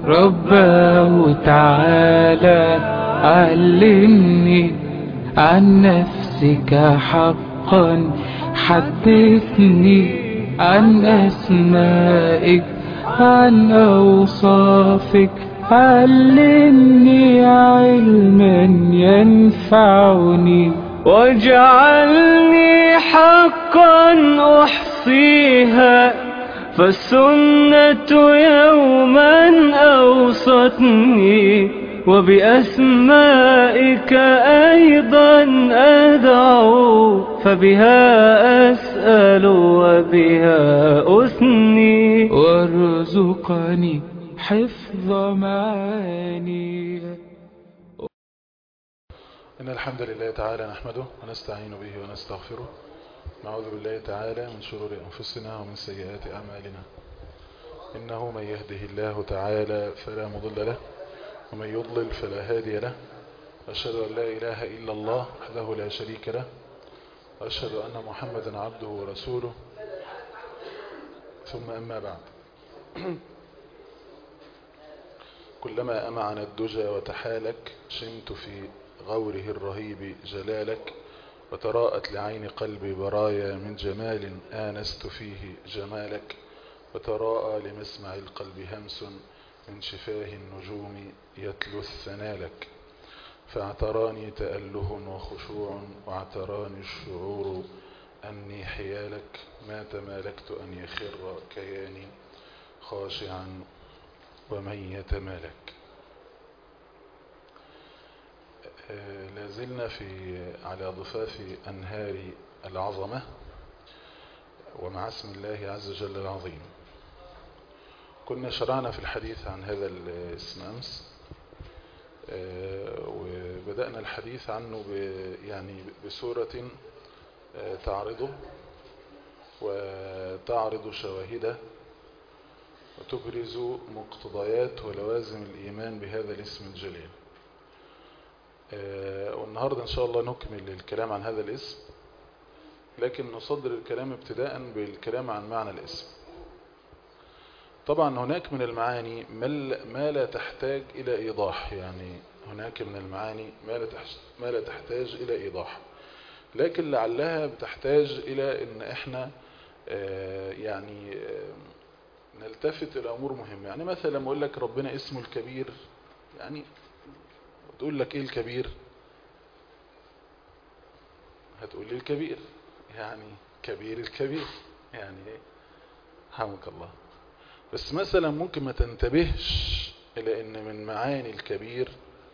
رباه تعالى علمني عن نفسك حقا حدثني عن أسمائك عن أوصافك علمني علما ينفعني واجعلني حقا أحصيها فالسنة يوما أوصتني وبأسمائك أيضا أدعو فبها أسأل وبها أثني وارزقني حفظ معاني إن الحمد لله تعالى نحمده ونستعين به ونستغفره نعوذ بالله تعالى من شرور أنفسنا ومن سيئات أعمالنا إنه من يهده الله تعالى فلا مضل له ومن يضلل فلا هادي له أشهد أن لا إله إلا الله وحده لا شريك له وأشهد أن محمدا عبده ورسوله ثم أما بعد كلما أمعن الدجى وتحالك شمت في غوره الرهيب جلالك وتراءت لعين قلبي برايا من جمال آنست فيه جمالك وتراءى لمسمع القلب همس من شفاه النجوم يتلو الثنى لك فاعتراني تأله وخشوع واعتراني الشعور أني حيالك ما تمالكت أن يخر كياني خاشعا ومن يتمالك لازلنا في على ضفاف أنهار العظمة ومع اسم الله عز وجل العظيم كنا شرعنا في الحديث عن هذا الاسم أمس وبدأنا الحديث عنه يعني بسورة تعرضه وتعرض شواهده وتبرز مقتضيات ولوازم الإيمان بهذا الاسم الجليل والنهاردة إن شاء الله نكمل الكلام عن هذا الاسم لكن نصدر الكلام ابتداء بالكلام عن معنى الاسم طبعا هناك من المعاني ما لا تحتاج إلى إيضاح يعني هناك من المعاني ما لا تحتاج إلى إيضاح لكن لعلها بتحتاج إلى أن احنا يعني نلتفت إلى أمور مهمة يعني مثلا لما أقول لك ربنا اسمه الكبير يعني تقول لك إيه الكبير هتقول لي الكبير يعني كبير الكبير يعني إيه حمك الله بس مثلا ممكن ما تنتبهش إلى أن من معاني الكبير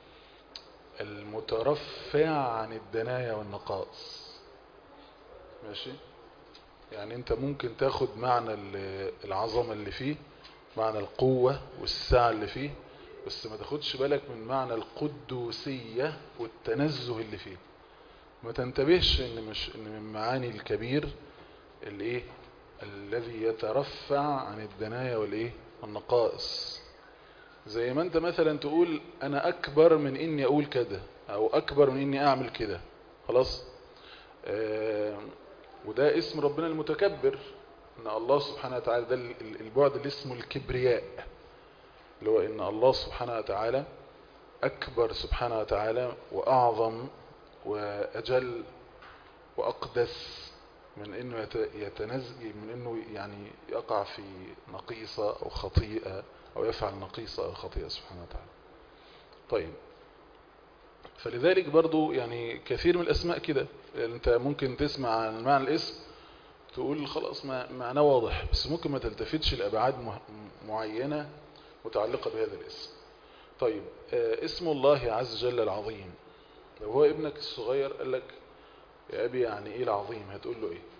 المترفع عن الدنايا والنقائص ماشي يعني انت ممكن تاخد معنى العظمة اللي فيه معنى القوة والسعة اللي فيه بس ما تاخدش بالك من معنى القدوسية والتنزه اللي فيه ما تنتبهش ان مش ان من معاني الكبير اللي ايه الذي يترفع عن الدنايا والايه والنقائص زي ما انت مثلا تقول انا اكبر من اني اقول كده او اكبر من اني اعمل كده خلاص آه وده اسم ربنا المتكبر ان الله سبحانه وتعالى ده البعد اللي اسمه الكبرياء اللي هو ان الله سبحانه وتعالى اكبر سبحانه وتعالى واعظم واجل واقدس من انه يتنزل من انه يعني يقع في نقيصة او خطيئة او يفعل نقيصة او خطيئة سبحانه وتعالى طيب فلذلك برضو يعني كثير من الاسماء كده انت ممكن تسمع عن معنى الاسم تقول خلاص ما معناه واضح بس ممكن ما تلتفتش لأبعاد معينة متعلقة بهذا الاسم طيب اسم الله عز وجل العظيم لو هو ابنك الصغير قال لك يا أبي يعني إيه العظيم هتقول له إيه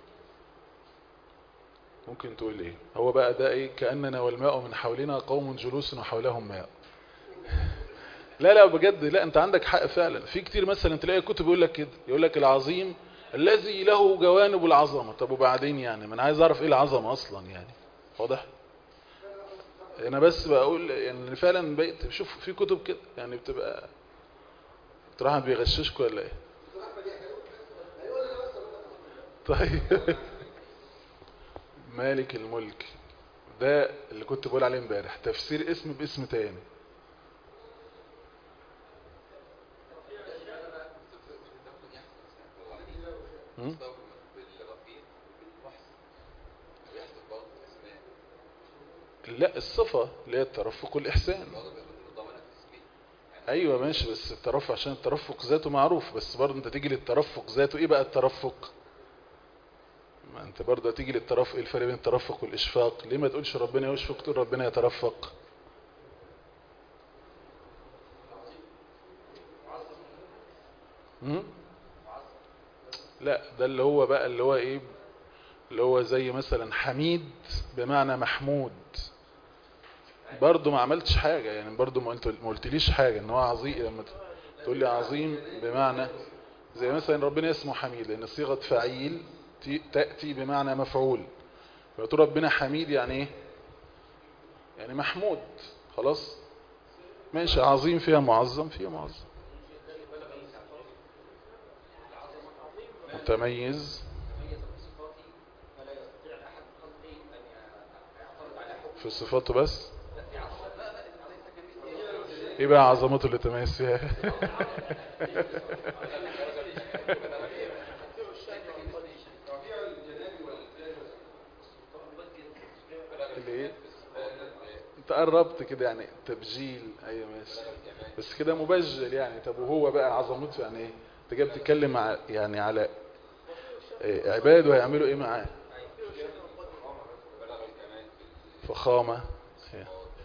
ممكن تقول إيه هو بقى ده إيه كأننا والماء من حولنا قوم جلوس وحولهم ماء لا لا بجد لا انت عندك حق فعلا في كتير مثلا تلاقي كتب يقول لك كده يقول لك العظيم الذي له جوانب العظمة طب وبعدين يعني ما انا عايز اعرف ايه العظمة اصلا يعني واضح انا بس بقول يعني فعلا بقيت بشوف في كتب كده يعني بتبقى تروح بيغششكوا ولا ايه طيب مالك الملك ده اللي كنت بقول عليه امبارح تفسير اسم باسم تاني م? لا الصفة اللي هي الترفق والإحسان أيوة ماشي بس الترفق عشان الترفق ذاته معروف بس برضه أنت تيجي للترفق ذاته إيه بقى الترفق ما أنت برضه هتيجي للترفق إيه الفرق بين الترفق والإشفاق ليه ما تقولش ربنا يشفق تقول ربنا يترفق م? لا ده اللي هو بقى اللي هو ايه اللي هو زي مثلا حميد بمعنى محمود برضه ما عملتش حاجة يعني برضه ما قلت- ما قلتليش حاجة ان هو عظيم لما تقول لي عظيم بمعنى زي مثلا ربنا اسمه حميد لان صيغة فعيل تي- تأتي بمعنى مفعول فتقول ربنا حميد يعني ايه يعني محمود خلاص ماشي عظيم فيها معظم فيها معظم متميز في صفاته بس ايه بقى عظمته اللي تميز فيها اللي ايه انت قربت كده يعني تبجيل ايوه ماشي بس كده مبجل يعني طب وهو بقى عظمته يعني ايه انت جاي بتتكلم ع- يعني على إيه عباده هيعملوا ايه معاه فخامة إيه.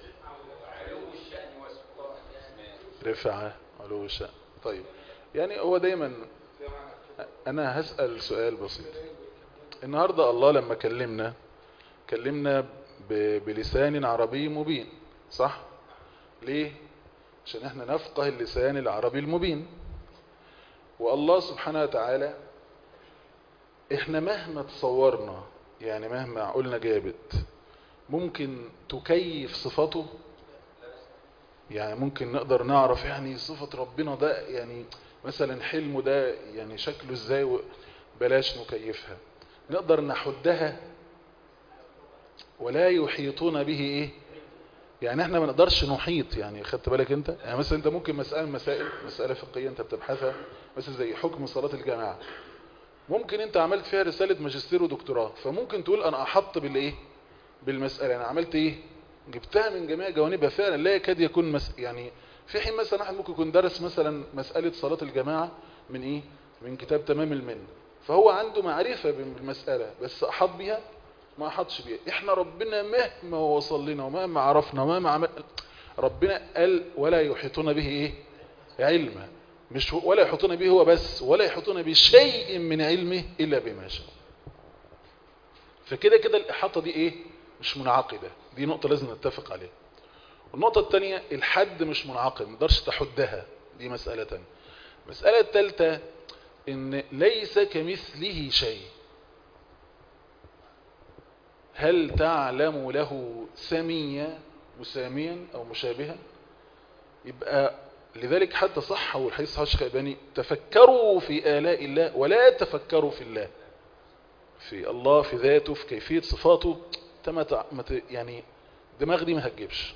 رفعة علو الشأن طيب يعني هو دايما انا هسأل سؤال بسيط النهاردة الله لما كلمنا كلمنا ب- بلسان عربي مبين صح ليه عشان احنا نفقه اللسان العربي المبين والله سبحانه وتعالى احنا مهما تصورنا يعني مهما عقولنا جابت ممكن تكيف صفاته يعني ممكن نقدر نعرف يعني صفة ربنا ده يعني مثلا حلمه ده يعني شكله ازاي و- بلاش نكيفها نقدر نحدها ولا يحيطون به ايه يعني احنا ما نقدرش نحيط يعني خدت بالك انت يعني مثلا انت ممكن مسألة مسائل مسألة فقهية انت بتبحثها مثلا زي حكم صلاة الجماعة ممكن انت عملت فيها رسالة ماجستير ودكتوراه فممكن تقول انا احط بالايه بالمسألة انا عملت ايه جبتها من جميع جوانبها فعلا لا يكاد يكون مس... يعني في حين مثلا واحد ممكن يكون درس مثلا مسألة صلاة الجماعة من ايه من كتاب تمام المن فهو عنده معرفة بالمسألة بس احط بيها ما احطش بيها احنا ربنا مهما وصل لنا ومهما عرفنا ومهما عمل ربنا قال ولا يحيطون به ايه علما مش هو- ولا يحيطون به هو بس ولا يحيطون بشيء من علمه الا بما شاء فكده كده الاحاطه دي ايه مش منعقده دي نقطه لازم نتفق عليها والنقطه الثانيه الحد مش منعقد ما تقدرش تحدها دي مساله ثانيه المساله الثالثه ان ليس كمثله شيء هل تعلم له سميا مساميا او مشابها يبقى لذلك حتى صح والحديث صحيح الشيخ تفكروا في آلاء الله ولا تفكروا في الله في الله في ذاته في كيفية صفاته تم يعني دماغ دي ما هتجيبش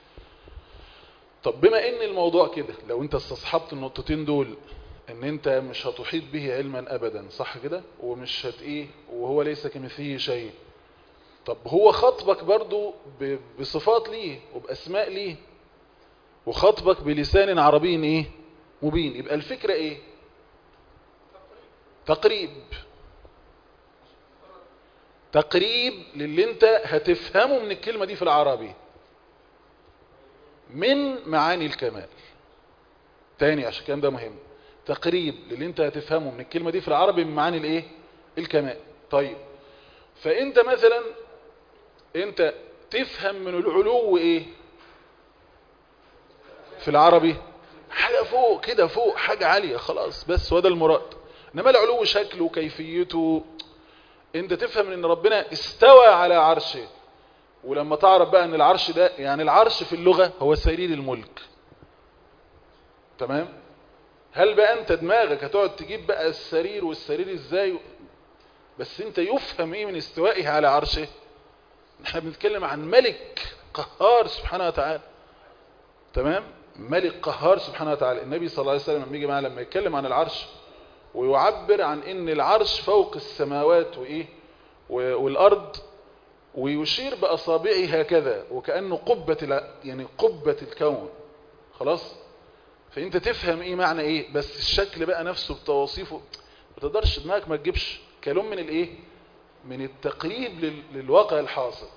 طب بما ان الموضوع كده لو انت استصحبت النقطتين دول ان انت مش هتحيط به علما ابدا صح كده ومش هت ايه وهو ليس كمثله شيء طب هو خطبك برضو ب- بصفات ليه وباسماء ليه وخطبك بلسان عربي ايه مبين يبقى الفكرة ايه تقريب تقريب للي انت هتفهمه من الكلمة دي في العربي من معاني الكمال تاني عشان كان ده مهم تقريب للي انت هتفهمه من الكلمة دي في العربي من معاني الايه الكمال طيب فانت مثلا انت تفهم من العلو ايه في العربي حاجة فوق كده فوق حاجة عالية خلاص بس هو ده المراد انما العلو شكله وكيفيته انت تفهم ان ربنا استوى على عرشه ولما تعرف بقى ان العرش ده يعني العرش في اللغة هو سرير الملك تمام هل بقى انت دماغك هتقعد تجيب بقى السرير والسرير ازاي بس انت يفهم ايه من استوائه على عرشه احنا بنتكلم عن ملك قهار سبحانه وتعالى تمام ملك قهار سبحانه وتعالى النبي صلى الله عليه وسلم لما يجي معاه لما يتكلم عن العرش ويعبر عن ان العرش فوق السماوات وايه والارض ويشير باصابعه هكذا وكانه قبه الع- يعني قبه الكون خلاص فانت تفهم ايه معنى ايه بس الشكل بقى نفسه بتوصيفه ما تقدرش دماغك ما تجيبش كلام من الايه من التقريب لل- للواقع الحاصل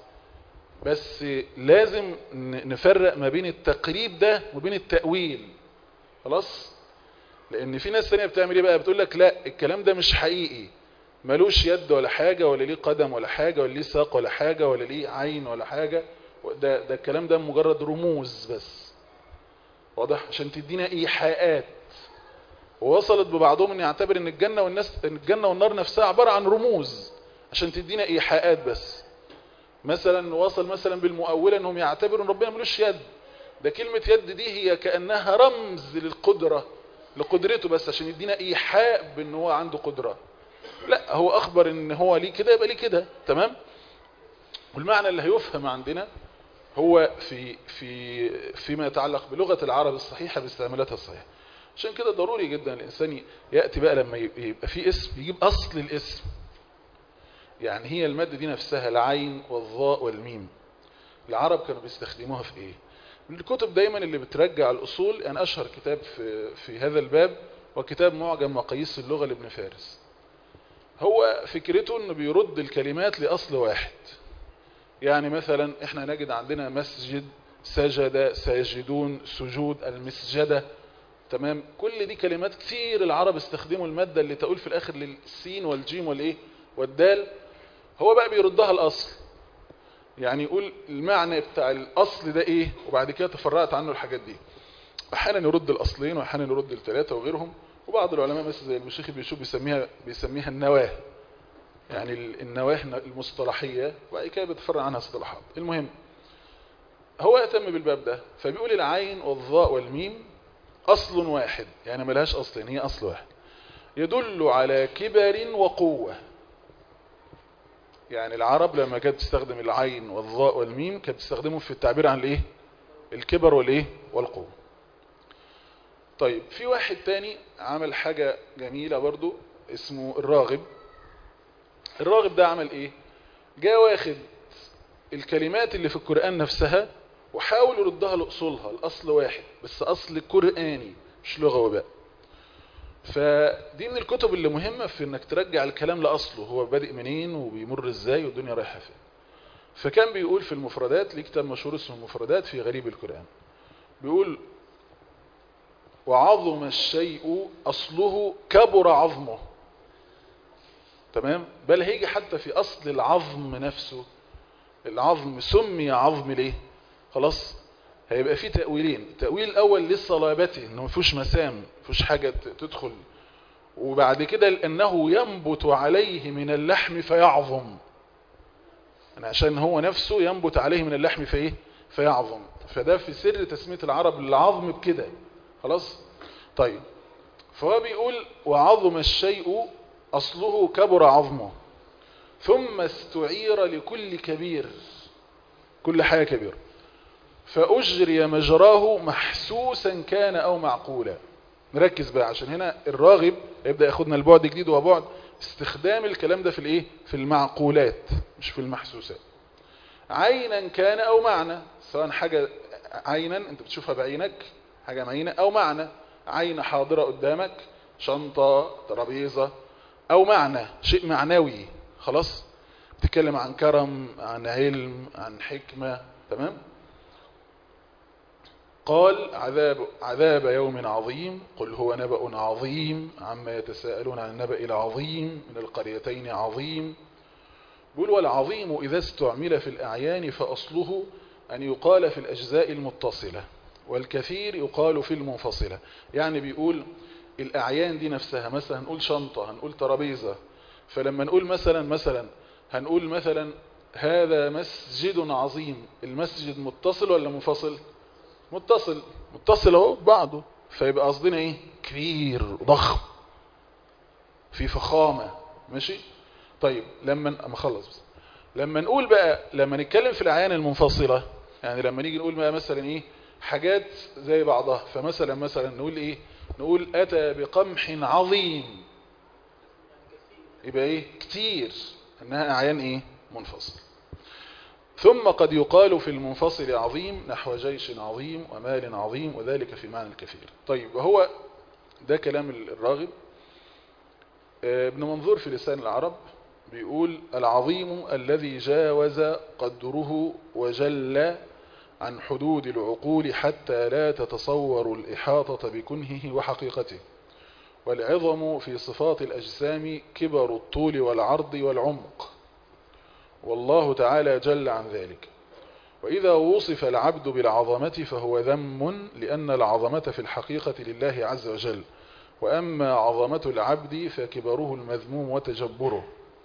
بس لازم ن- نفرق ما بين التقريب ده وبين التأويل خلاص لان في ناس تانية بتعمل ايه بقى بتقول لك لا الكلام ده مش حقيقي ملوش يد ولا حاجة ولا ليه قدم ولا حاجة ولا ليه ساق ولا حاجة ولا ليه عين ولا حاجة ده, ده الكلام ده مجرد رموز بس واضح عشان تدينا ايحاءات ووصلت ببعضهم ان يعتبر ان الجنة والناس ان الجنة والنار نفسها عبارة عن رموز عشان تدينا ايحاءات بس مثلا وصل مثلا بالمؤولة انهم يعتبروا ان ربنا ملوش يد ده كلمة يد دي هي كأنها رمز للقدرة لقدرته بس عشان يدينا ايحاء بان هو عنده قدرة لا هو اخبر ان هو ليه كده يبقى ليه كده تمام والمعنى اللي هيفهم عندنا هو في في فيما يتعلق بلغة العرب الصحيحة باستعمالاتها الصحيحة عشان كده ضروري جدا الانسان ياتي بقى لما يبقى في اسم يجيب اصل الاسم يعني هي المادة دي نفسها العين والظاء والميم العرب كانوا بيستخدموها في ايه الكتب دايما اللي بترجع الاصول يعني اشهر كتاب في في هذا الباب وكتاب معجم مقاييس اللغة لابن فارس هو فكرته انه بيرد الكلمات لاصل واحد يعني مثلا احنا نجد عندنا مسجد سجد ساجدون سجود المسجدة تمام كل دي كلمات كتير العرب استخدموا المادة اللي تقول في الاخر للسين والجيم والايه والدال هو بقى بيردها الاصل يعني يقول المعنى بتاع الاصل ده ايه وبعد كده تفرعت عنه الحاجات دي احيانا يرد الاصلين واحيانا يرد الثلاثه وغيرهم وبعض العلماء مثل زي المشيخ بيشوف بيسميها بيسميها النواه يعني ال- النواه المصطلحيه وبعد كده بيتفرع عنها اصطلاحات المهم هو اهتم بالباب ده فبيقول العين والظاء والميم اصل واحد يعني ملهاش اصلين هي اصل واحد يدل على كبر وقوه يعني العرب لما كانت تستخدم العين والظاء والميم كانت تستخدمهم في التعبير عن الايه الكبر والايه والقوه طيب في واحد تاني عمل حاجة جميلة برضو اسمه الراغب الراغب ده عمل ايه جاء واخد الكلمات اللي في القرآن نفسها وحاول يردها لأصولها الأصل واحد بس أصل قرآني مش لغوي بقى فدي من الكتب اللي مهمة في انك ترجع الكلام لأصله هو بادئ منين وبيمر ازاي والدنيا رايحة فين فكان بيقول في المفردات ليه كتاب مشهور اسمه المفردات في غريب القرآن بيقول وعظم الشيء أصله كبر عظمه تمام بل هيجي حتى في أصل العظم نفسه العظم سمي عظم ليه خلاص هيبقى فيه تأويلين التأويل الأول لصلابته انه ما فيهوش مسام ما فيهوش حاجة ت- تدخل وبعد كده لأنه ينبت عليه من اللحم فيعظم يعني عشان هو نفسه ينبت عليه من اللحم فايه فيعظم فده في سر تسمية العرب للعظم بكده خلاص طيب فهو بيقول وعظم الشيء أصله كبر عظمه ثم استعير لكل كبير كل حاجة كبيرة فأجري مجراه محسوسا كان أو معقولا نركز بقى عشان هنا الراغب يبدأ ياخدنا البعد جديد وبعد استخدام الكلام ده في الايه في المعقولات مش في المحسوسات عينا كان او معنى سواء حاجة عينا انت بتشوفها بعينك حاجة معينة او معنى عين حاضرة قدامك شنطة ترابيزة او معنى شيء معنوي خلاص بتتكلم عن كرم عن علم عن حكمة تمام قال عذاب, عذاب يوم عظيم قل هو نبأ عظيم عما يتساءلون عن النبأ العظيم من القريتين عظيم بيقول والعظيم إذا استعمل في الأعيان فأصله أن يقال في الأجزاء المتصلة والكثير يقال في المنفصلة يعني بيقول الأعيان دي نفسها مثلا هنقول شنطة هنقول ترابيزة فلما نقول مثلا مثلا هنقول مثلا هذا مسجد عظيم المسجد متصل ولا منفصل متصل متصل اهو ببعضه فيبقى قصدنا ايه كبير ضخم في فخامة ماشي طيب لما اما اخلص بس لما نقول بقى لما نتكلم في الأعيان المنفصلة يعني لما نيجي نقول بقى مثلا إيه حاجات زي بعضها فمثلا مثلا نقول إيه نقول أتى بقمح عظيم يبقى إيه كتير إنها أعيان إيه منفصل ثم قد يقال في المنفصل عظيم نحو جيش عظيم ومال عظيم وذلك في معنى الكثير طيب وهو ده كلام الراغب ابن منظور في لسان العرب بيقول العظيم الذي جاوز قدره وجل عن حدود العقول حتى لا تتصور الإحاطة بكنهه وحقيقته والعظم في صفات الأجسام كبر الطول والعرض والعمق والله تعالى جل عن ذلك وإذا وصف العبد بالعظمة فهو ذم لأن العظمة في الحقيقة لله عز وجل وأما عظمة العبد فكبره المذموم وتجبره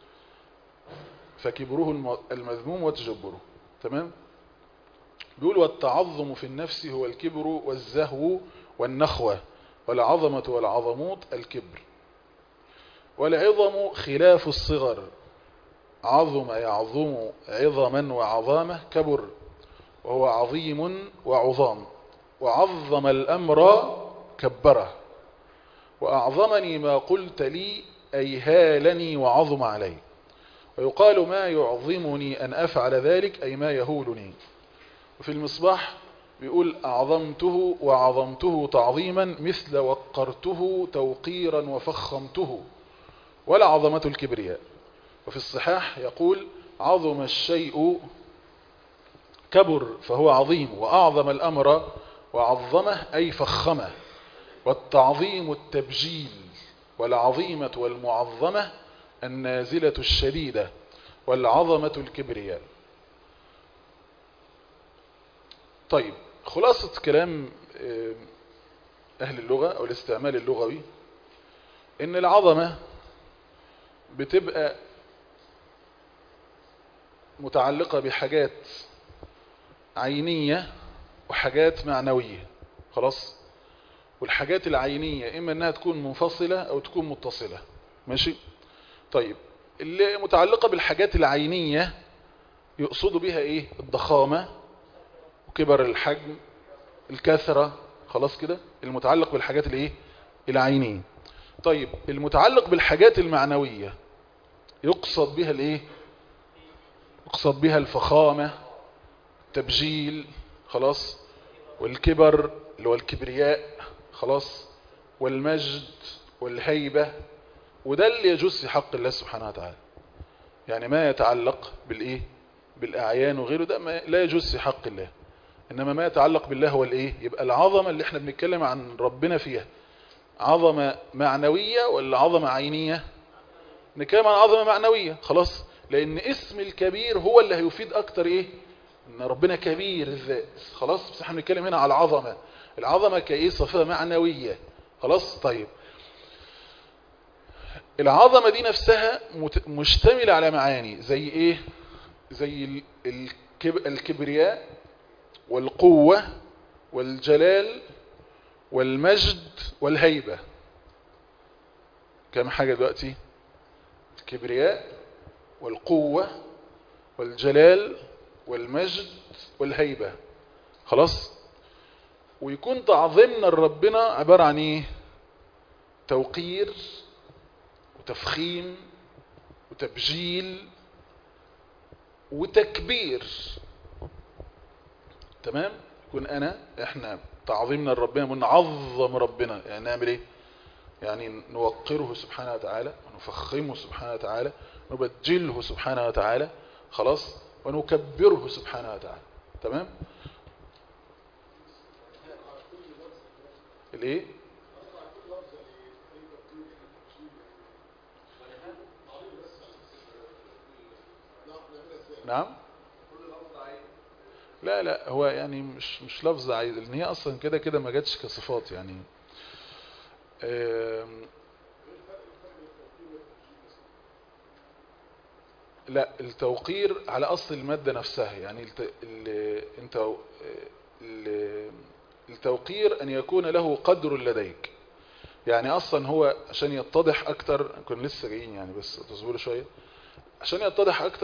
فكبره المذموم وتجبره تمام بيقول والتعظم في النفس هو الكبر والزهو والنخوة والعظمة والعظموت الكبر والعظم خلاف الصغر عظم يعظم عظما وعظامة كبر وهو عظيم وعظام وعظم الأمر كبره وأعظمني ما قلت لي أي هالني وعظم علي ويقال ما يعظمني أن أفعل ذلك أي ما يهولني وفي المصباح بيقول أعظمته وعظمته تعظيما مثل وقرته توقيرا وفخمته ولا عظمة الكبرياء وفي الصحاح يقول عظم الشيء كبر فهو عظيم وأعظم الأمر وعظمه أي فخمه والتعظيم التبجيل والعظيمة والمعظمة النازلة الشديدة والعظمة الكبرياء طيب خلاصة كلام أهل اللغة أو الاستعمال اللغوي إن العظمة بتبقى متعلقة بحاجات عينية وحاجات معنوية خلاص والحاجات العينية إما أنها تكون منفصلة أو تكون متصلة ماشي طيب اللي متعلقة بالحاجات العينية يقصدوا بها إيه الضخامة وكبر الحجم الكثرة خلاص كده المتعلق بالحاجات الايه العينية طيب المتعلق بالحاجات المعنوية يقصد بها الايه يقصد بها الفخامة التبجيل خلاص والكبر اللي هو الكبرياء خلاص والمجد والهيبة وده اللي يجوز في حق الله سبحانه وتعالى يعني ما يتعلق بالايه بالاعيان وغيره ده ما لا يجوز في حق الله انما ما يتعلق بالله هو الايه يبقى العظمه اللي احنا بنتكلم عن ربنا فيها عظمه معنويه ولا عظمه عينيه نتكلم عن عظمه معنويه خلاص لان اسم الكبير هو اللي هيفيد اكتر ايه ان ربنا كبير الذات خلاص بس احنا بنتكلم هنا على العظمه العظمه كايه صفه معنويه خلاص طيب العظمه دي نفسها مشتمله على معاني زي ايه زي الكبرياء والقوة والجلال والمجد والهيبة كم حاجة دلوقتي الكبرياء والقوة والجلال والمجد والهيبة خلاص ويكون تعظيمنا لربنا عبارة عن ايه توقير وتفخيم وتبجيل وتكبير تمام يكون انا احنا تعظيمنا لربنا ونعظم ربنا يعني نعمل ايه يعني نوقره سبحانه وتعالى ونفخمه سبحانه وتعالى نبجله سبحانه وتعالى خلاص ونكبره سبحانه وتعالى تمام الايه نعم لا لا هو يعني مش مش لفظ عايز لان هي اصلا كده كده ما جاتش كصفات يعني لا التوقير على اصل الماده نفسها يعني الت... ال... انت ال... التوقير ان يكون له قدر لديك يعني اصلا هو عشان يتضح اكتر كنا لسه جايين يعني بس تصبروا شويه عشان يتضح اكتر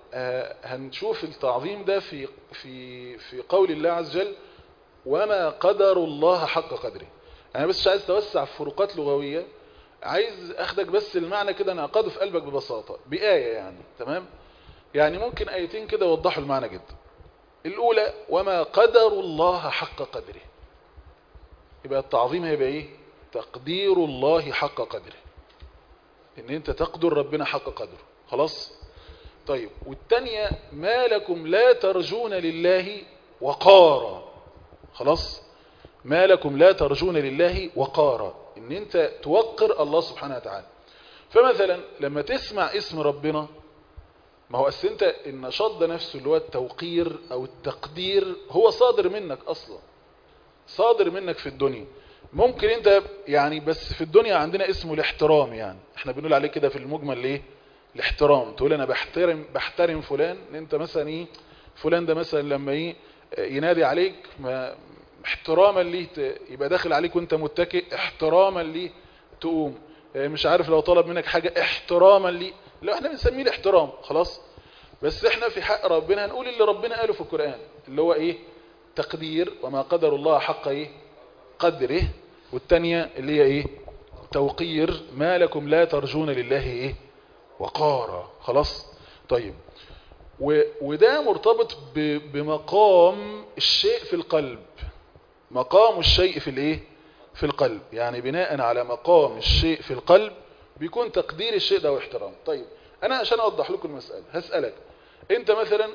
آه، هنشوف التعظيم ده في في في قول الله عز وجل وما قدر الله حق قدره انا بس مش عايز اتوسع في فروقات لغويه عايز اخدك بس المعنى كده انعقاده في قلبك ببساطه بايه يعني تمام يعني ممكن ايتين كده يوضحوا المعنى جدا الاولى وما قدر الله حق قدره يبقى التعظيم هيبقى ايه تقدير الله حق قدره ان انت تقدر ربنا حق قدره خلاص طيب والتانية ما لكم لا ترجون لله وقارا خلاص ما لكم لا ترجون لله وقارا ان انت توقر الله سبحانه وتعالى فمثلا لما تسمع اسم ربنا ما هو أصل انت النشاط ده نفسه اللي هو التوقير او التقدير هو صادر منك اصلا صادر منك في الدنيا ممكن انت يعني بس في الدنيا عندنا اسمه الاحترام يعني احنا بنقول عليه كده في المجمل ايه الاحترام تقول انا بحترم بحترم فلان ان انت مثلا ايه فلان ده مثلا لما ايه ينادي عليك ما احتراما ليه ت- يبقى داخل عليك وانت متكئ احتراما ليه تقوم اه مش عارف لو طلب منك حاجة احتراما ليه لا احنا بنسميه الاحترام خلاص بس احنا في حق ربنا هنقول اللي ربنا قاله في القرآن اللي هو ايه تقدير وما قدر الله حق ايه قدره والتانية اللي هي ايه توقير ما لكم لا ترجون لله ايه وقارا خلاص طيب و... وده مرتبط ب... بمقام الشيء في القلب مقام الشيء في الايه في القلب يعني بناء على مقام الشيء في القلب بيكون تقدير الشيء ده واحترام طيب انا عشان اوضح لكم المسألة هسألك انت مثلا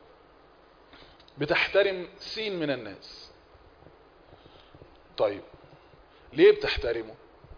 بتحترم سين من الناس طيب ليه بتحترمه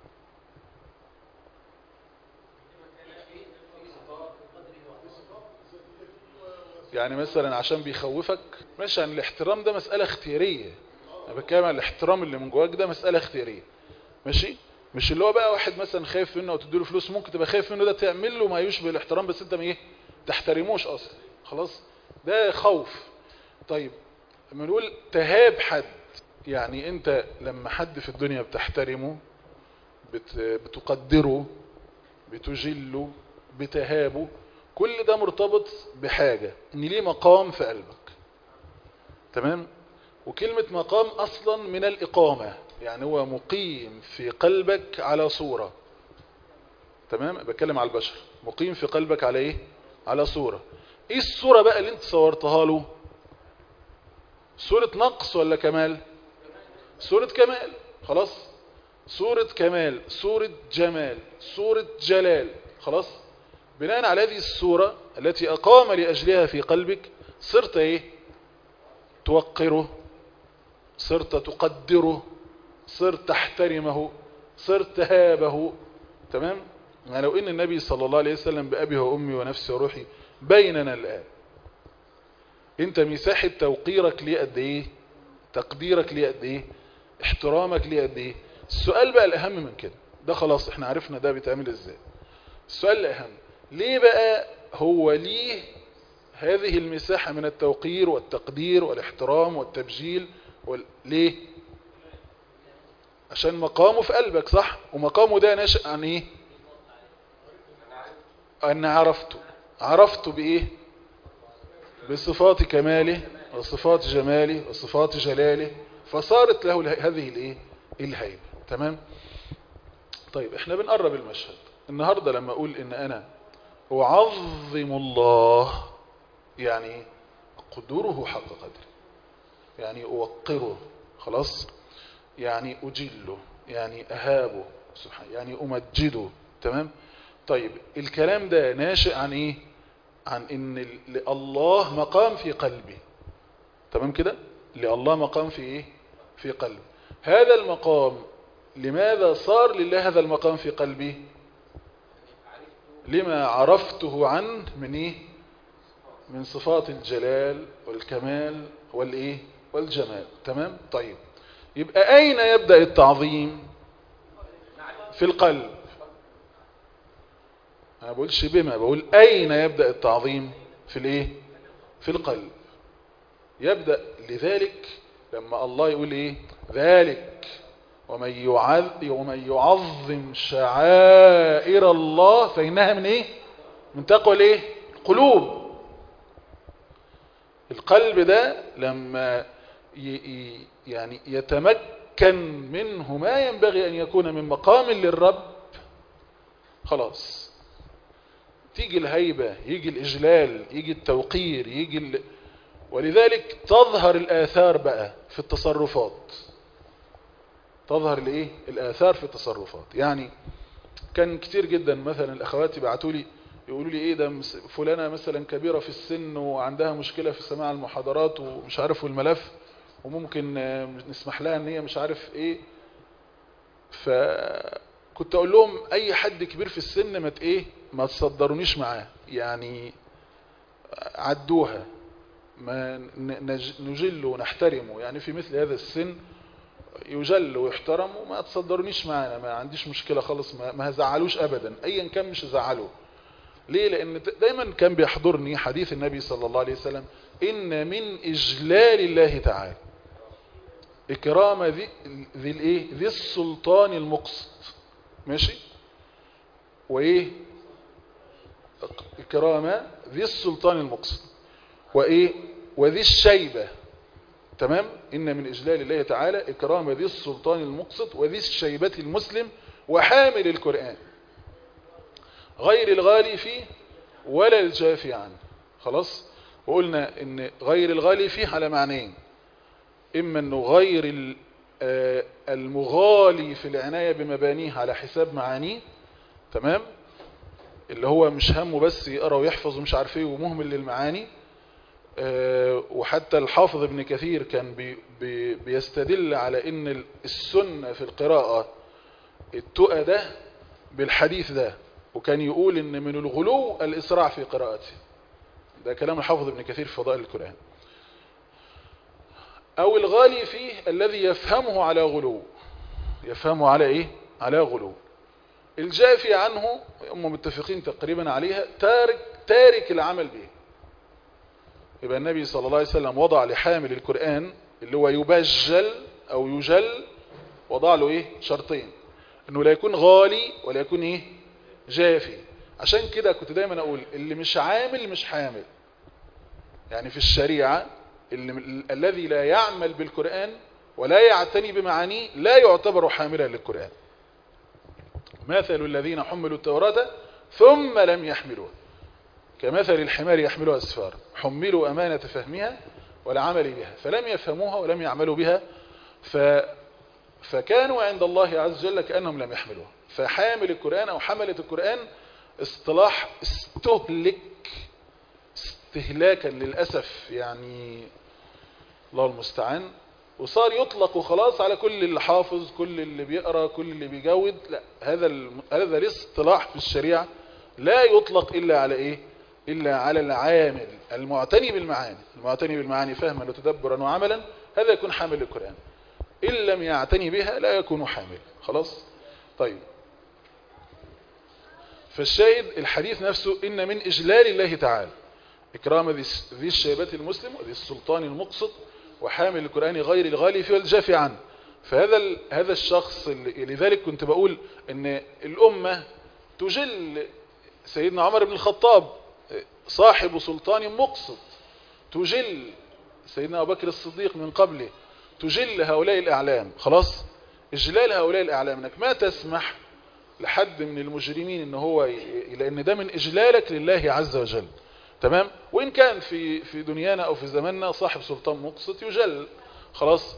يعني مثلا عشان بيخوفك ماشي عن الاحترام ده مسألة اختيارية انا بتكلم عن الاحترام اللي من جواك ده مسألة اختيارية ماشي مش اللي هو بقى واحد مثلا خايف منه او تديله فلوس ممكن تبقى خايف منه ده تعمل له ما يشبه الاحترام بس انت ما ايه تحترموش اصلا خلاص ده خوف طيب لما نقول تهاب حد يعني انت لما حد في الدنيا بتحترمه بت بتقدره بتجله بتهابه كل ده مرتبط بحاجة ان ليه مقام في قلبك تمام وكلمة مقام اصلا من الاقامة يعني هو مقيم في قلبك على صورة تمام بتكلم على البشر مقيم في قلبك على ايه على صورة ايه الصورة بقى اللي انت صورتها له صورة نقص ولا كمال صورة كمال خلاص صورة كمال صورة جمال صورة جلال خلاص بناء على هذه الصورة التي أقام لأجلها في قلبك صرت إيه توقره صرت تقدره صرت تحترمه صرت تهابه تمام يعني لو إن النبي صلى الله عليه وسلم بأبي وأمي ونفسي وروحي بيننا الآن انت مساحة توقيرك ليه قد ايه تقديرك ليه قد ايه احترامك ليه قد ايه السؤال بقى الاهم من كده ده خلاص احنا عرفنا ده بيتعمل ازاي السؤال الاهم ليه بقى هو ليه هذه المساحة من التوقير والتقدير والاحترام والتبجيل وال... ليه عشان مقامه في قلبك صح ومقامه ده ناشئ عن ايه ان عرفته عرفته بايه بصفات كماله وصفات جماله وصفات جلاله فصارت له اله- هذه الايه الهيبه تمام طيب احنا بنقرب المشهد النهارده لما اقول ان انا اعظم الله يعني قدره حق قدره يعني اوقره خلاص يعني اجله يعني اهابه سبحانه يعني امجده تمام طيب الكلام ده ناشئ عن ايه عن ان ال- الله مقام في قلبي تمام كده لله مقام في ايه في قلبي هذا المقام لماذا صار لله هذا المقام في قلبي لما عرفته عنه من ايه من صفات الجلال والكمال والايه والجمال تمام طيب يبقى اين يبدأ التعظيم في القلب انا بقولش بما بقول اين يبدأ التعظيم في الايه في القلب يبدأ لذلك لما الله يقول ايه ذلك ومن يعظم, ومن يعظم شعائر الله فإنها من ايه من تقوى الايه القلوب القلب ده لما ي ي يعني يتمكن منه ما ينبغي أن يكون من مقام للرب خلاص تيجي الهيبة يجي الإجلال يجي التوقير يجي ال... ولذلك تظهر الآثار بقى في التصرفات تظهر الايه الآثار في التصرفات يعني كان كتير جدا مثلا الأخوات يبعتوا لي يقولوا لي ايه ده فلانة مثلا كبيرة في السن وعندها مشكلة في سماع المحاضرات ومش عارف والملف وممكن نسمح لها ان هي مش عارف ايه فكنت اقول لهم اي حد كبير في السن ما ايه ما تصدرونيش معاه يعني عدوها ما نجل ونحترمه يعني في مثل هذا السن يجل ويحترم وما تصدرونيش معانا ما عنديش مشكلة خالص ما, ما هزعلوش ابدا ايا كان مش هزعله ليه لان دايما كان بيحضرني حديث النبي صلى الله عليه وسلم ان من اجلال الله تعالى اكرام ذي ذي الايه ذي السلطان المقسط ماشي وايه اكرام ذي السلطان المقسط وايه وذي الشيبة تمام ان من اجلال الله تعالى اكرام ذي السلطان المقسط وذي الشيبة المسلم وحامل القرآن غير الغالي فيه ولا الجافي عنه خلاص وقلنا ان غير الغالي فيه على معنيين اما انه غير المغالي في العناية بمبانيه على حساب معانيه تمام اللي هو مش همه بس يقرأ ويحفظ ومش عارف ايه ومهمل للمعاني وحتى الحافظ ابن كثير كان بي بي بيستدل على ان السنة في القراءة التقى ده بالحديث ده وكان يقول ان من الغلو الاسراع في قراءته ده كلام الحافظ ابن كثير في فضائل القرآن او الغالي فيه الذي يفهمه على غلو يفهمه على ايه على غلو الجافي عنه هم متفقين تقريبا عليها تارك تارك العمل به يبقى النبي صلى الله عليه وسلم وضع لحامل القرآن اللي هو يبجل او يجل وضع له ايه شرطين انه لا يكون غالي ولا يكون ايه جافي عشان كده كنت دايما اقول اللي مش عامل مش حامل يعني في الشريعة اللي الذي لا يعمل بالقرآن ولا يعتني بمعانيه لا يعتبر حاملا للقرآن مثل الذين حملوا التوراة ثم لم يحملوها كمثل الحمار يحملها أسفار حملوا أمانة فهمها والعمل بها فلم يفهموها ولم يعملوا بها ف فكانوا عند الله عز وجل كأنهم لم يحملوها فحامل القرآن أو حملة القرآن اصطلاح استهلك استهلاكا للأسف يعني الله المستعان وصار يطلق خلاص على كل اللي حافظ كل اللي بيقرأ كل اللي بيجود لا هذا الم... هذا الاصطلاح في الشريعة لا يطلق إلا على إيه إلا على العامل المعتني بالمعاني المعتني بالمعاني فهما وتدبرا وعملا هذا يكون حامل القرآن إن لم يعتني بها لا يكون حامل خلاص طيب فالشاهد الحديث نفسه إن من إجلال الله تعالى إكرام ذي الشيبات المسلم وذي السلطان المقصد وحامل القرآن غير الغالي فيه والجافي عنه فهذا هذا الشخص لذلك كنت بقول ان الأمة تجل سيدنا عمر بن الخطاب صاحب سلطان مقصد تجل سيدنا أبو بكر الصديق من قبله تجل هؤلاء الأعلام خلاص إجلال هؤلاء الأعلام انك ما تسمح لحد من المجرمين ان هو ي... لان ده من إجلالك لله عز وجل تمام وإن كان في في دنيانا أو في زماننا صاحب سلطان مقسط يجل خلاص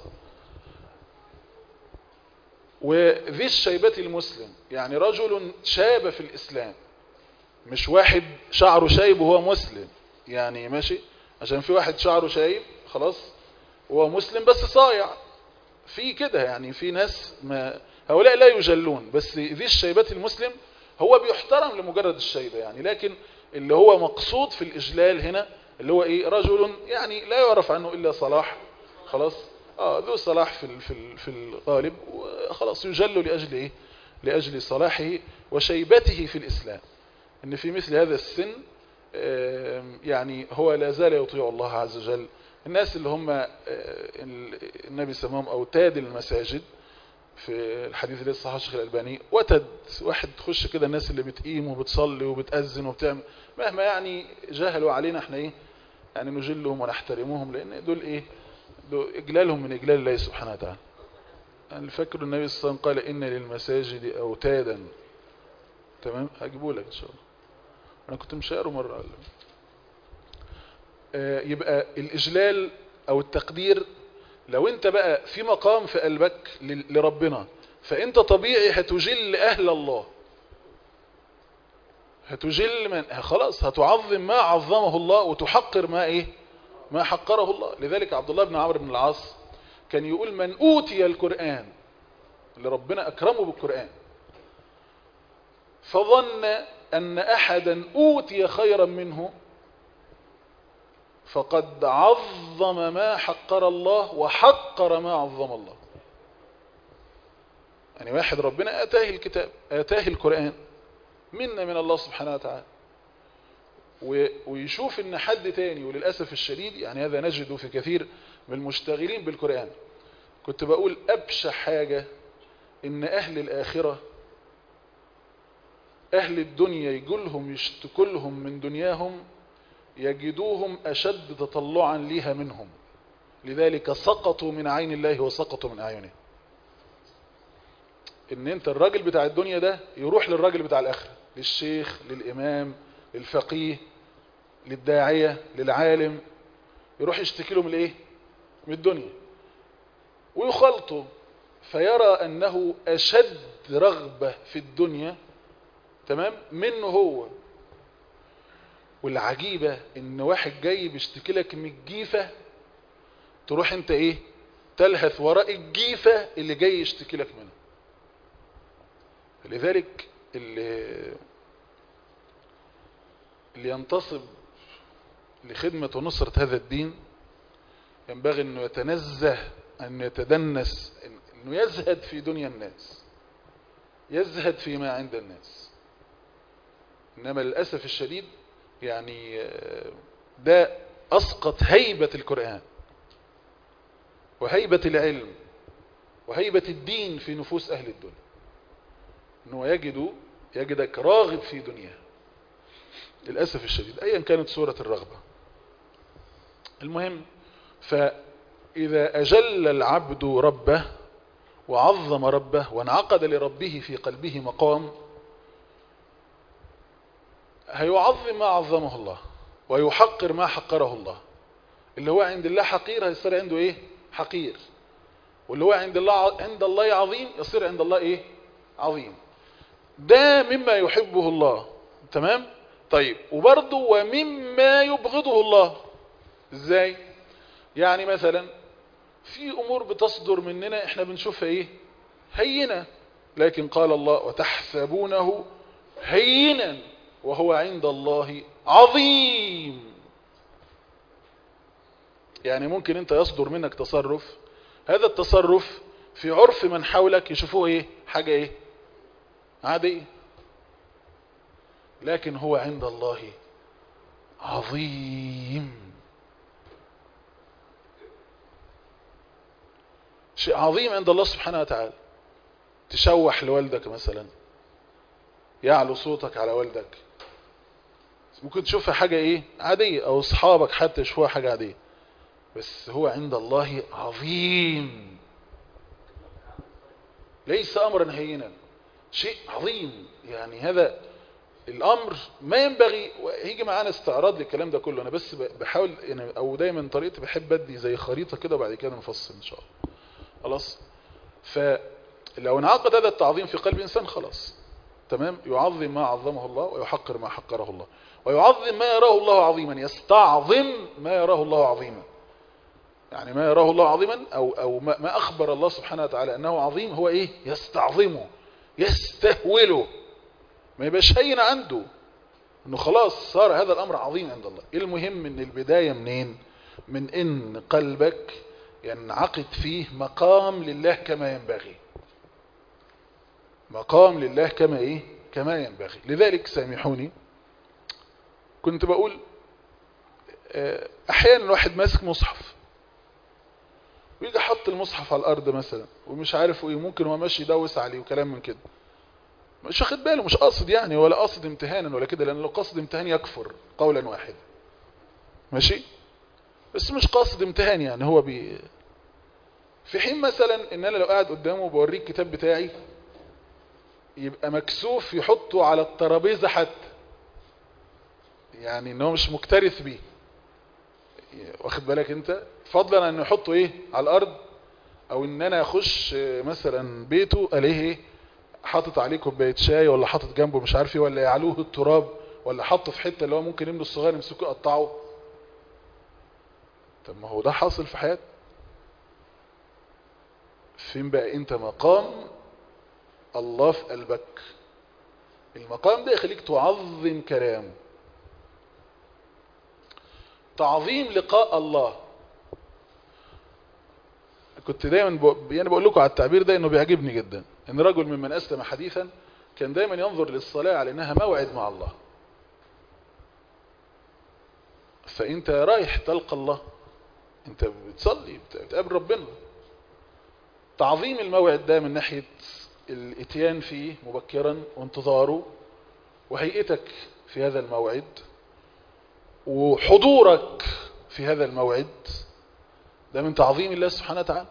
وذي الشيبة المسلم يعني رجل شاب في الإسلام مش واحد شعره شايب وهو مسلم يعني ماشي عشان في واحد شعره شايب خلاص وهو مسلم بس صايع في كده يعني في ناس ما هؤلاء لا يجلون بس ذي الشيبة المسلم هو بيحترم لمجرد الشيبة يعني لكن اللي هو مقصود في الإجلال هنا اللي هو إيه رجل يعني لا يعرف عنه إلا صلاح خلاص آه ذو صلاح في في في الغالب وخلاص يجل لأجل إيه لأجل صلاحه وشيبته في الإسلام إن في مثل هذا السن يعني هو لا زال يطيع الله عز وجل الناس اللي هم النبي سماهم أوتاد المساجد في الحديث اللي صحيح الشيخ الألباني وتد واحد تخش كده الناس اللي بتقيم وبتصلي وبتأذن وبتعمل مهما يعني جاهلوا علينا احنا ايه يعني نجلهم ونحترمهم لان دول ايه دول اجلالهم من اجلال الله سبحانه وتعالى يعني فاكر النبي صلى الله عليه وسلم قال ان للمساجد اوتادا تمام هجيبه لك ان شاء الله انا كنت مشايره مره قال آه يبقى الاجلال او التقدير لو انت بقى في مقام في قلبك لربنا فانت طبيعي هتجل اهل الله هتجل من خلاص هتعظم ما عظمه الله وتحقر ما ايه ما حقره الله لذلك عبد الله بن عمرو بن العاص كان يقول من اوتي القرآن اللي ربنا اكرمه بالقرآن فظن ان احدا اوتي خيرا منه فقد عظم ما حقر الله وحقر ما عظم الله يعني واحد ربنا اتاه الكتاب اتاه القرآن منا من الله سبحانه وتعالى ويشوف ان حد تاني وللأسف الشديد يعني هذا نجده في كثير من المشتغلين بالقرآن كنت بقول أبشع حاجة ان اهل الاخرة اهل الدنيا يقولهم يشتكلهم من دنياهم يجدوهم اشد تطلعا ليها منهم لذلك سقطوا من عين الله وسقطوا من اعينه ان انت الراجل بتاع الدنيا ده يروح للراجل بتاع الاخره للشيخ للامام للفقيه للداعيه للعالم يروح يشتكي له من الايه من الدنيا ويخلطه فيرى انه اشد رغبه في الدنيا تمام منه هو والعجيبه ان واحد جاي بيشتكي لك من الجيفه تروح انت ايه تلهث وراء الجيفه اللي جاي يشتكي لك منها لذلك اللي, اللي ينتصب لخدمة ونصرة هذا الدين ينبغي أنه يتنزه أن يتدنس أنه يزهد في دنيا الناس يزهد فيما عند الناس إنما للأسف الشديد يعني ده أسقط هيبة القرآن وهيبة العلم وهيبة الدين في نفوس أهل الدنيا أنه يجد يجدك راغب في دنياه للأسف الشديد أيا كانت صورة الرغبة المهم فإذا أجل العبد ربه وعظم ربه وانعقد لربه في قلبه مقام هيعظم ما عظمه الله ويحقر ما حقره الله اللي هو عند الله حقير هيصير عنده ايه حقير واللي هو عند الله عند الله عظيم يصير عند الله ايه عظيم ده مما يحبه الله تمام طيب وبرضه ومما يبغضه الله ازاي يعني مثلا في امور بتصدر مننا احنا بنشوفها ايه هينة لكن قال الله وتحسبونه هينا وهو عند الله عظيم يعني ممكن انت يصدر منك تصرف هذا التصرف في عرف من حولك يشوفوه ايه حاجة ايه عادية لكن هو عند الله عظيم شيء عظيم عند الله سبحانه وتعالى تشوح لوالدك مثلا يعلو صوتك على والدك ممكن تشوفها حاجة ايه عادية او اصحابك حتى يشوفوها حاجة عادية بس هو عند الله عظيم ليس امرا هينا شيء عظيم يعني هذا الامر ما ينبغي هيجي معانا استعراض للكلام ده كله انا بس بحاول يعني او دايما طريقتي بحب ادي زي خريطة كده وبعد كده نفصل ان شاء الله خلاص فلو انعقد هذا التعظيم في قلب انسان خلاص تمام يعظم ما عظمه الله ويحقر ما حقره الله ويعظم ما يراه الله عظيما يستعظم ما يراه الله عظيما يعني ما يراه الله عظيما او او ما اخبر الله سبحانه وتعالى انه عظيم هو ايه يستعظمه يستهوله ما يبقاش هين عنده انه خلاص صار هذا الامر عظيم عند الله المهم ان البداية منين من ان قلبك ينعقد فيه مقام لله كما ينبغي مقام لله كما ايه كما ينبغي لذلك سامحوني كنت بقول احيانا الواحد ماسك مصحف ويجي حط المصحف على الارض مثلا ومش عارف ايه ممكن هو ماشي يدوس عليه وكلام من كده مش واخد باله مش قاصد يعني ولا قاصد امتهانا ولا كده لان لو قاصد امتهان يكفر قولا واحدا ماشي بس مش قاصد امتهان يعني هو بي في حين مثلا ان انا لو قاعد قدامه وبوريه الكتاب بتاعي يبقى مكسوف يحطه على الترابيزه حتى يعني ان هو مش مكترث بيه واخد بالك انت فضلا ان يحطه ايه على الارض او ان انا اخش مثلا بيته الاقيه ايه حاطط عليه كوبايه شاي ولا حاطط جنبه مش عارف ايه ولا يعلوه التراب ولا حاطه في حته اللي هو ممكن ابنه الصغير يمسكه يقطعه طب ما هو ده حاصل في حياتنا فين بقى انت مقام الله في قلبك المقام ده يخليك تعظم كلامه تعظيم لقاء الله كنت دايما ب... يعني بقول لكم على التعبير ده انه بيعجبني جدا ان رجل ممن اسلم حديثا كان دايما ينظر للصلاة على انها موعد مع الله فانت رايح تلقى الله انت بتصلي بتقابل ربنا تعظيم الموعد ده من ناحية الاتيان فيه مبكرا وانتظاره وهيئتك في هذا الموعد وحضورك في هذا الموعد ده من تعظيم الله سبحانه وتعالى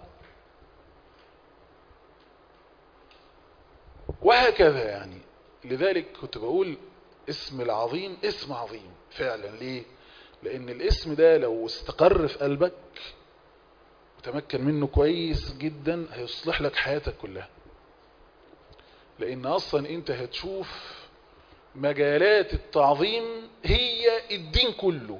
وهكذا يعني لذلك كنت بقول اسم العظيم اسم عظيم فعلا ليه لان الاسم ده لو استقر في قلبك وتمكن منه كويس جدا هيصلح لك حياتك كلها لان اصلا انت هتشوف مجالات التعظيم هي الدين كله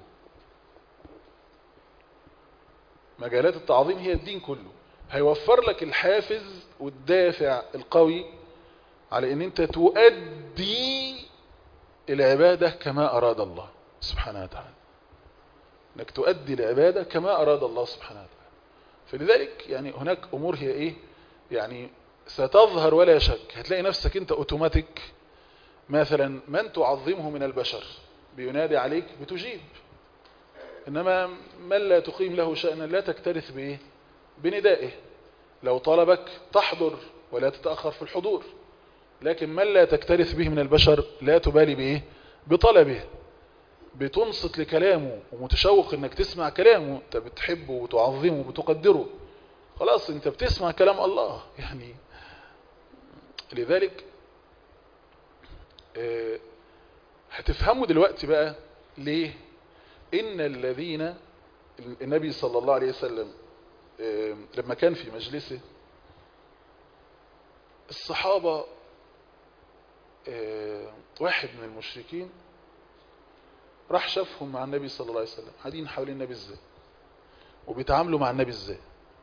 مجالات التعظيم هي الدين كله هيوفر لك الحافز والدافع القوي على ان انت تؤدي العبادة كما اراد الله سبحانه وتعالى انك تؤدي العبادة كما اراد الله سبحانه وتعالى فلذلك يعني هناك امور هي ايه يعني ستظهر ولا شك هتلاقي نفسك انت اوتوماتيك مثلا من تعظمه من البشر بينادي عليك بتجيب انما من لا تقيم له شأنا لا تكترث بايه بندائه لو طلبك تحضر ولا تتأخر في الحضور لكن من لا تكترث به من البشر لا تبالي بايه بطلبه بتنصت لكلامه ومتشوق انك تسمع كلامه انت بتحبه وتعظمه وبتقدره خلاص انت بتسمع كلام الله يعني لذلك اه هتفهموا دلوقتي بقى ليه ان الذين النبي صلى الله عليه وسلم اه لما كان في مجلسه الصحابة اه واحد من المشركين راح شافهم مع النبي صلى الله عليه وسلم قاعدين حوالين النبي ازاي وبيتعاملوا مع النبي ازاي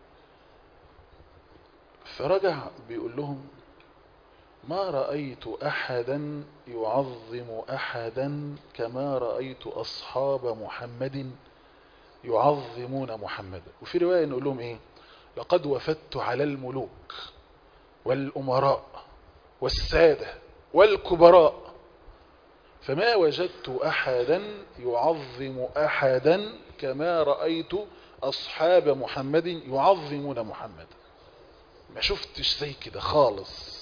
فرجع بيقول لهم ما رأيت أحدا يعظم أحدا كما رأيت أصحاب محمد يعظمون محمدا وفي رواية نقول لهم إيه لقد وفدت على الملوك والأمراء والسادة والكبراء فما وجدت أحدا يعظم أحدا كما رأيت أصحاب محمد يعظمون محمدا ما شفتش زي كده خالص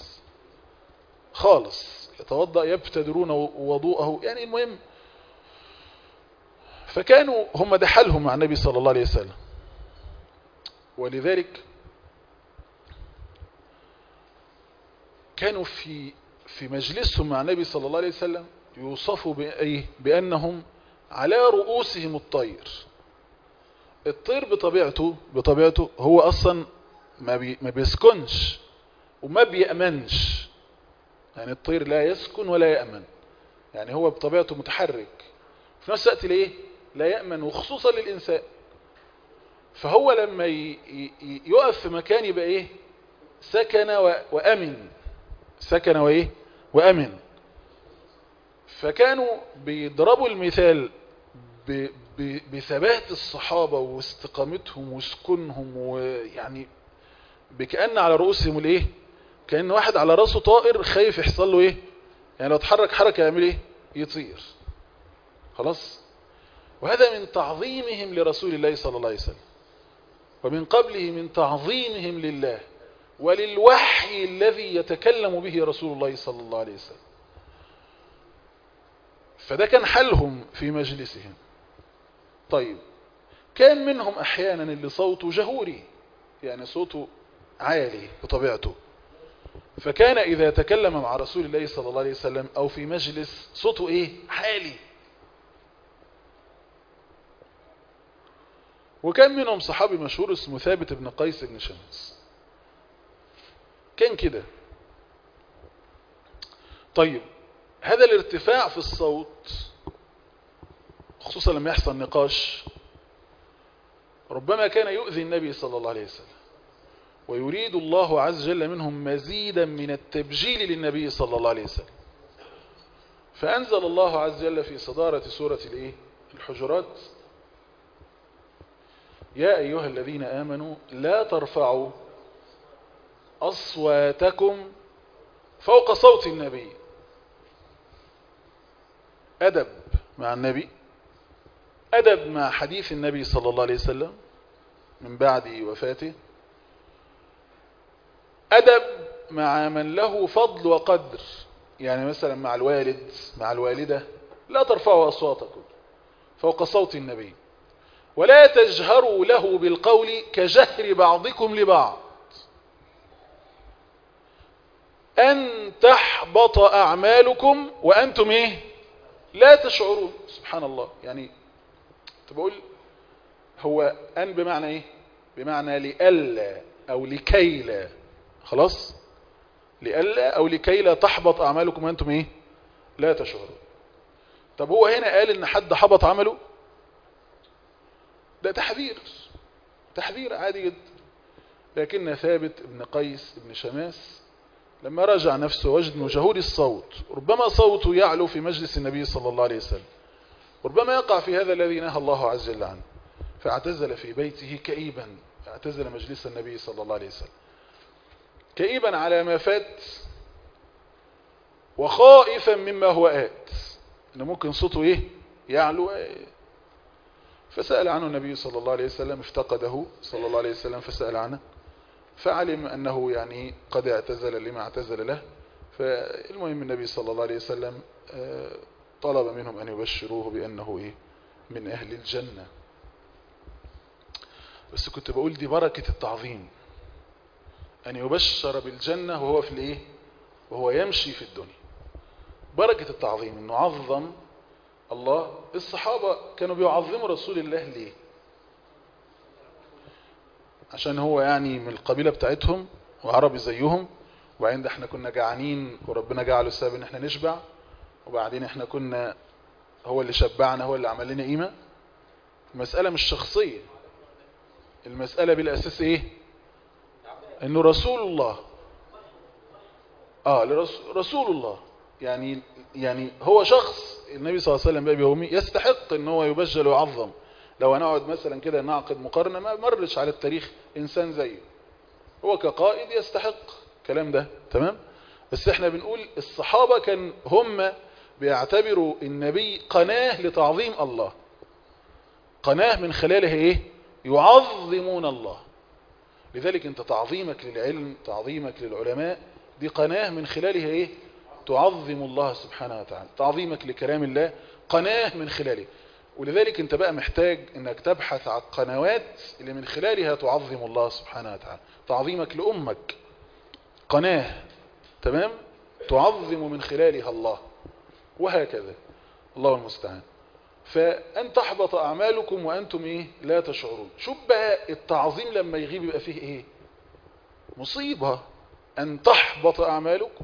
خالص يتوضأ يبتدرون وضوءه يعني المهم فكانوا هم ده حالهم مع النبي صلى الله عليه وسلم ولذلك كانوا في في مجلسهم مع النبي صلى الله عليه وسلم يوصفوا بأيه بأنهم على رؤوسهم الطير الطير بطبيعته بطبيعته هو أصلا ما, بي ما بيسكنش وما بيأمنش يعني الطير لا يسكن ولا يأمن يعني هو بطبيعته متحرك في نفس الوقت ليه لا يأمن وخصوصا للإنسان فهو لما يقف في مكان يبقى ايه سكن وأمن سكن وايه وأمن فكانوا بيضربوا المثال ب ب بثبات الصحابة واستقامتهم وسكنهم ويعني بكأن على رؤوسهم الايه كأن واحد على راسه طائر خايف يحصل له ايه يعني لو اتحرك حركة يعمل ايه يطير خلاص وهذا من تعظيمهم لرسول الله صلى الله عليه وسلم ومن قبله من تعظيمهم لله وللوحي الذي يتكلم به رسول الله صلى الله عليه وسلم فده كان حالهم في مجلسهم طيب كان منهم احيانا اللي صوته جهوري يعني صوته عالي بطبيعته فكان اذا تكلم مع رسول الله صلى الله عليه وسلم او في مجلس صوته ايه عالي وكان منهم صحابي مشهور اسمه ثابت بن قيس بن شمس كان كده طيب هذا الارتفاع في الصوت خصوصا لما يحصل نقاش ربما كان يؤذي النبي صلى الله عليه وسلم ويريد الله عز وجل منهم مزيدا من التبجيل للنبي صلى الله عليه وسلم فأنزل الله عز وجل في صدارة سورة الايه الحجرات يا أيها الذين آمنوا لا ترفعوا أصواتكم فوق صوت النبي أدب مع النبي أدب مع حديث النبي صلى الله عليه وسلم من بعد وفاته أدب مع من له فضل وقدر يعني مثلا مع الوالد مع الوالدة لا ترفعوا أصواتكم فوق صوت النبي ولا تجهروا له بالقول كجهر بعضكم لبعض أن تحبط أعمالكم وأنتم إيه لا تشعرون سبحان الله يعني تقول هو أن بمعنى إيه بمعنى لألا أو لكي لا خلاص لألا أو لكي لا تحبط أعمالكم وأنتم إيه لا تشعرون طب هو هنا قال إن حد حبط عمله ده تحذير تحذير عادي جدا لكن ثابت ابن قيس ابن شماس لما رجع نفسه وجد انه جهوري الصوت ربما صوته يعلو في مجلس النبي صلى الله عليه وسلم ربما يقع في هذا الذي نهى الله عز وجل عنه فاعتزل في بيته كئيبا اعتزل مجلس النبي صلى الله عليه وسلم كئيبا على ما فات وخائفا مما هو آت انه ممكن صوته ايه يعلو إيه فسأل عنه النبي صلى الله عليه وسلم افتقده صلى الله عليه وسلم فسأل عنه فعلم أنه يعني قد اعتزل لما اعتزل له فالمهم النبي صلى الله عليه وسلم طلب منهم أن يبشروه بأنه إيه من أهل الجنة بس كنت بقول دي بركة التعظيم أن يبشر بالجنة وهو في الإيه وهو يمشي في الدنيا بركة التعظيم أنه عظم الله الصحابة كانوا بيعظموا رسول الله ليه عشان هو يعني من القبيلة بتاعتهم وعربي زيهم وبعدين ده احنا كنا جعانين وربنا جعله السبب ان احنا نشبع وبعدين احنا كنا هو اللي شبعنا هو اللي عمل لنا قيمة المسألة مش شخصية المسألة بالأساس ايه انه رسول الله اه رسول الله يعني يعني هو شخص النبي صلى الله عليه وسلم بأبي وأمي يستحق ان هو يبجل ويعظم لو هنقعد مثلا كده نعقد مقارنة ما مرش على التاريخ إنسان زيه هو كقائد يستحق الكلام ده تمام بس احنا بنقول الصحابة كان هم بيعتبروا النبي قناة لتعظيم الله قناة من خلالها ايه يعظمون الله لذلك انت تعظيمك للعلم تعظيمك للعلماء دي قناة من خلالها ايه تعظم الله سبحانه وتعالى تعظيمك لكلام الله قناة من خلاله ولذلك انت بقى محتاج انك تبحث عن قنوات اللي من خلالها تعظم الله سبحانه وتعالى تعظيمك لأمك قناة تمام تعظم من خلالها الله وهكذا الله المستعان فأن تحبط أعمالكم وأنتم إيه لا تشعرون شوف بقى التعظيم لما يغيب يبقى فيه إيه مصيبة أن تحبط أعمالكم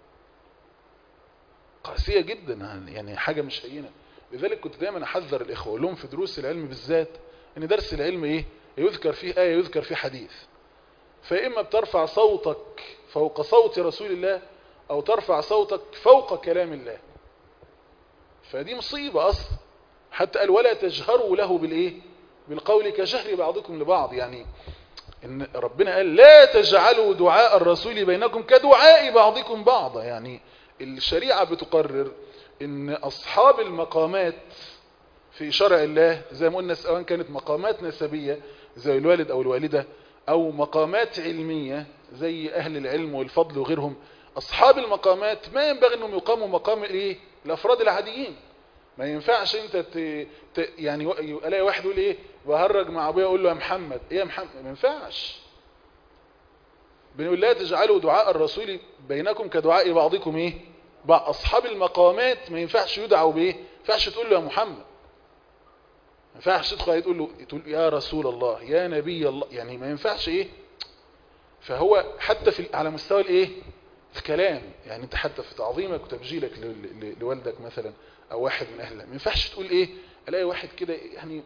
قاسية جدا يعني حاجة مش هينة لذلك كنت دايما احذر الاخوه اقول لهم في دروس العلم بالذات ان درس العلم ايه يذكر فيه ايه يذكر فيه حديث فاما بترفع صوتك فوق صوت رسول الله او ترفع صوتك فوق كلام الله فدي مصيبه اصلا حتى قال ولا تجهروا له بالايه بالقول كجهر بعضكم لبعض يعني ان ربنا قال لا تجعلوا دعاء الرسول بينكم كدعاء بعضكم بعضا يعني الشريعه بتقرر ان اصحاب المقامات في شرع الله زي ما قلنا سواء كانت مقامات نسبية زي الوالد او الوالدة او مقامات علمية زي اهل العلم والفضل وغيرهم اصحاب المقامات ما ينبغي انهم يقاموا مقام الايه الافراد العاديين ما ينفعش انت ت... ت... يعني و- الاقي واحد يقول ايه بهرج مع ابويا اقول له يا محمد ايه يا محمد ما ينفعش بنقول لا تجعلوا دعاء الرسول بينكم كدعاء بعضكم ايه بعض اصحاب المقامات ما ينفعش يدعوا بايه ما ينفعش تقول له يا محمد ما ينفعش تدخل عليه تقول له تقول يا رسول الله يا نبي الله يعني ما ينفعش ايه فهو حتى في على مستوى الايه الكلام يعني انت حتى في تعظيمك وتبجيلك ل- ل- لوالدك مثلا او واحد من اهله ما ينفعش تقول ايه الاقي واحد كده يعني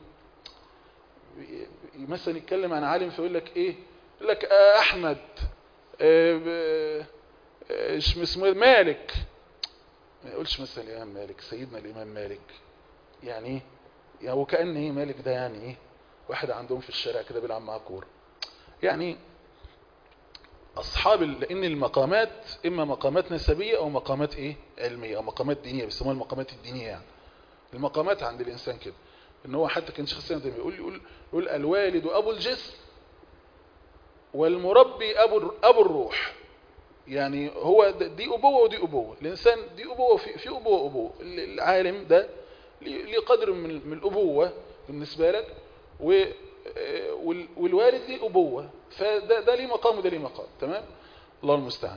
مثلا يتكلم عن عالم فيقول لك ايه يقول لك آه احمد آه ب- آه اسمه اسمه إيه؟ مالك ما يقولش مثلا الامام مالك سيدنا الامام مالك يعني ايه يعني وكأن ايه مالك ده يعني ايه واحد عندهم في الشارع كده بيلعب معاه كوره يعني اصحاب ال- لان المقامات اما مقامات نسبيه او مقامات ايه علميه او مقامات دينيه بيسموها المقامات الدينيه يعني المقامات عند الانسان كده ان هو حتى كان شيخ الاسلام ده بيقول يقول يقول الوالد ابو الجسم والمربي ابو ابو الروح يعني هو ده- دي ابوه ودي ابوه الانسان دي ابوه في في ابوه وابوه ال- العالم ده ليه ليه قدر من من الابوه بالنسبه لك و آه، وال- والوالد ليه ابوه فده ده ليه مقام وده ليه مقام تمام الله المستعان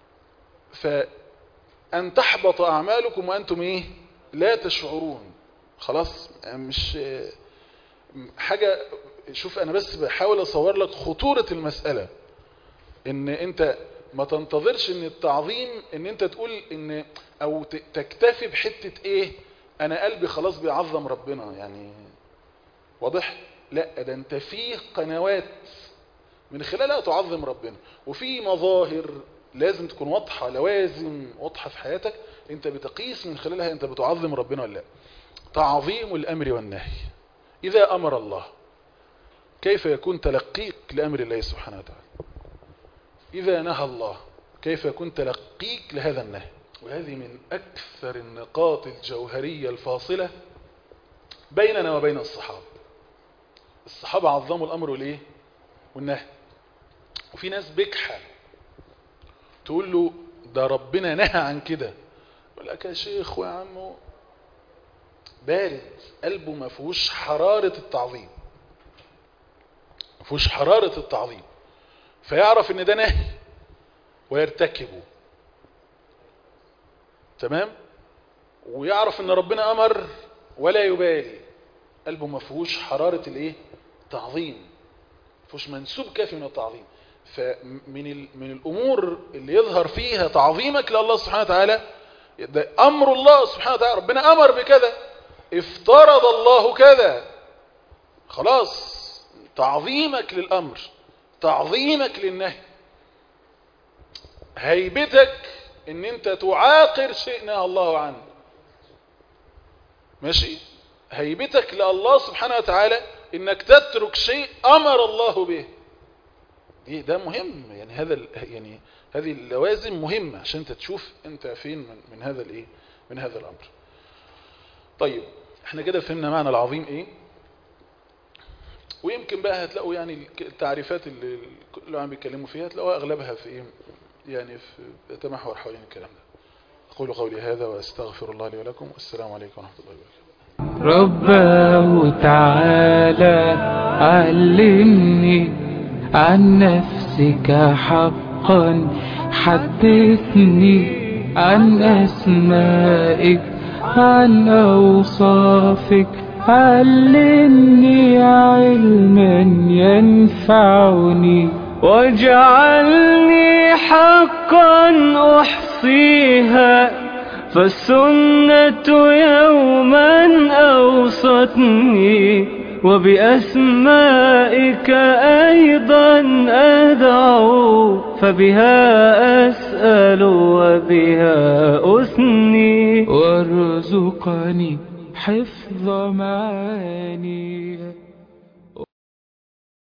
فان تحبط اعمالكم وانتم ايه لا تشعرون خلاص مش آه، حاجه شوف انا بس بحاول اصور لك خطوره المساله ان انت ما تنتظرش ان التعظيم ان انت تقول ان او ت- تكتفي بحته ايه انا قلبي خلاص بيعظم ربنا يعني واضح لا ده انت في قنوات من خلالها تعظم ربنا وفي مظاهر لازم تكون واضحه لوازم واضحه في حياتك انت بتقيس من خلالها انت بتعظم ربنا ولا لا تعظيم الامر والنهي اذا امر الله كيف يكون تلقيك لامر الله سبحانه وتعالى إذا نهى الله كيف يكون تلقيك لهذا النهي وهذه من أكثر النقاط الجوهرية الفاصلة بيننا وبين الصحابة الصحابة عظموا الأمر والإيه والنهي وفي ناس بجحة تقول له ده ربنا نهى عن كده يقول لك يا شيخ ويا عمو بارد قلبه ما فيهوش حرارة التعظيم ما فيهوش حرارة التعظيم فيعرف ان ده نهي ويرتكبه تمام ويعرف ان ربنا امر ولا يبالي قلبه ما فيهوش حراره الايه تعظيم ما فيهوش منسوب كافي من التعظيم فمن ال- من الامور اللي يظهر فيها تعظيمك لله سبحانه وتعالى ده امر الله سبحانه وتعالى ربنا امر بكذا افترض الله كذا خلاص تعظيمك للامر تعظيمك للنهي هيبتك ان انت تعاقر شيء نهى الله عنه ماشي هيبتك لله سبحانه وتعالى انك تترك شيء امر الله به دي ده مهم يعني هذا ال- يعني هذه اللوازم مهمة عشان انت تشوف انت فين من, من هذا الايه من هذا الامر طيب احنا كده فهمنا معنى العظيم ايه ويمكن بقى هتلاقوا يعني الك- التعريفات اللي اللي عم بيتكلموا فيها هتلاقوها اغلبها في ايه يعني في تمحور حوالين الكلام ده اقول قولي هذا واستغفر الله لي ولكم والسلام عليكم ورحمه الله وبركاته رباه تعالى علمني عن نفسك حقا حدثني عن أسمائك عن أوصافك علمني علما ينفعني واجعلني حقا أحصيها فالسنة يوما أوصتني وبأسمائك أيضا أدعو فبها أسأل وبها أثني وارزقني حفظ معاني